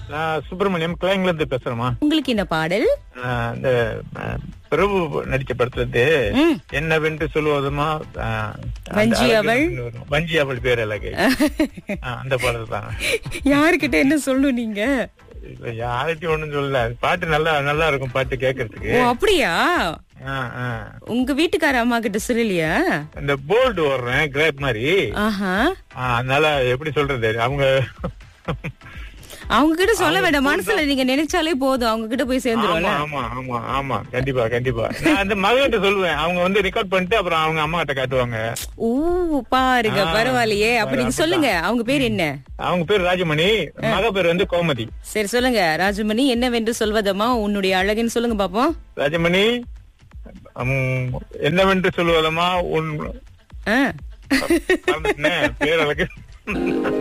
நான் சுப்பிரமணியம் கிளைங்ல இருந்து பேசுறேமா உங்களுக்கு என்ன பாடல் ஆஹ் இந்த ஆஹ், பிரபு நடிச்ச படத்துல ம். என்னவென்று சொல்லுவதுமா ஆஹ், அந்த வஞ்சி அழகு அவள்? வரும். வஞ்சி அவள் பேர் அழகை ஆஹ், அந்த பாடல் தான் யாருக்கிட்ட என்ன சொல்லணும் நீங்க இப்ப யார்கிட்டயும் ஒண்ணும் சொல்லல பாட்டு நல்லா நல்லா இருக்கும் பாட்டு கேக்குறதுக்கு ஓ அப்படியா ஆஹ், ஆஹ். உங்க வீட்டுக்கார அம்மா கிட்ட சொல்லலையா இந்த போல்டு ஓடுறேன் கிரேப் மாதிரி ஆஹா ஆஹ், அதனால எப்படி சொல்றது அவங்க அவங்க கிட்ட சொல்ல வேண்டாம் மனசுல நீங்க நினைச்சாலே போதும் அவங்க கிட்ட போய் சேர்ந்துரும்ல ஆமா ஆமா ஆமா ஆமா கண்டிப்பா கண்டிப்பா நான் அந்த மகன்கிட்ட சொல்லுவேன் அவங்க வந்து ரெக்கார்ட் பண்ணிட்டு அப்புறம் அவங்க அம்மா கிட்ட காட்டுவாங்க ஓ பாருங்க ஆ, பரவாயில்லையே அப்ப நீங்க சொல்லுங்க அவங்க பேர் என்ன அவங்க பேர் ராஜமணி மக பேர் வந்து கோமதி சரி சொல்லுங்க ராஜமணி என்னவென்று சொல்வதம்மா உன்னுடைய அழகுன்னு சொல்லுங்க பாப்போம் ராஜமணி உம், என்னவென்று சொல்லுவதமா உன் ஆ. மறந்துட்டேனே, பேர் அழகு